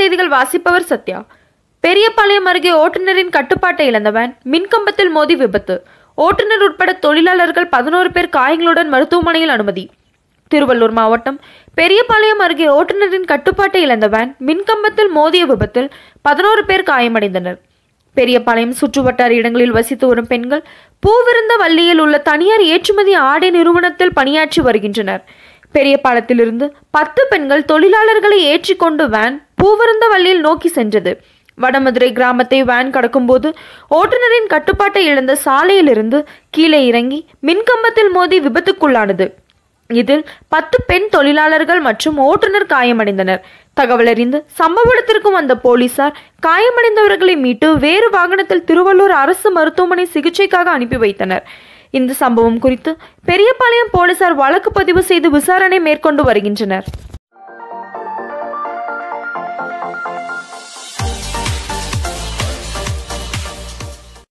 செய்திகள் வாசிப்பவர் சத்யா பெரியபாளையம் அருகே ஓட்டுநரின் கட்டுப்பாட்டை இழந்த வேன் மின்கம்பத்தில் மோதி விபத்து ஓட்டுநர் உட்பட தொழிலாளர்கள் பதினோரு பேர் காயங்களுடன் மருத்துவமனையில் அனுமதி திருவள்ளூர் மாவட்டம் பெரியபாளையம் அருகே ஓட்டுநரின் கட்டுப்பாட்டை இழந்த வேன் மின்கம்பத்தில் மோதிய விபத்தில் பதினோரு பேர் காயமடைந்தனர் பெரியபாளையம் சுற்றுவட்டார இடங்களில் வசித்து வரும் பெண்கள் பூவிருந்த வள்ளியில் உள்ள தனியார் ஏற்றுமதி ஆடை நிறுவனத்தில் பணியாற்றி வருகின்றனர் பெரியபாளையத்திலிருந்து பத்து பெண்கள் தொழிலாளர்களை ஏற்றிக்கொண்டு வேன் பூவிருந்தவல்லியில் நோக்கி சென்றது வடமதுரை கிராமத்தை வேன் கடக்கும்போது ஓட்டுநரின் கட்டுப்பாட்டை இழந்த சாலையிலிருந்து கீழே இறங்கி மின்கம்பத்தில் மோதி விபத்துக்குள்ளானது இதில் பத்து பெண் தொழிலாளர்கள் மற்றும் ஓட்டுநர் காயமடைந்தனர் தகவல் அறிந்து சம்பவ இடத்திற்கு வந்த போலீசார் காயமடைந்தவர்களை மீட்டு வேறு வாகனத்தில் திருவள்ளூர் அரசு மருத்துவமனை சிகிச்சைக்காக அனுப்பி வைத்தனர் இந்த சம்பவம் குறித்து பெரியபாளையம் போலீசார் வழக்கு பதிவு செய்து விசாரணை மேற்கொண்டு வருகின்றனர்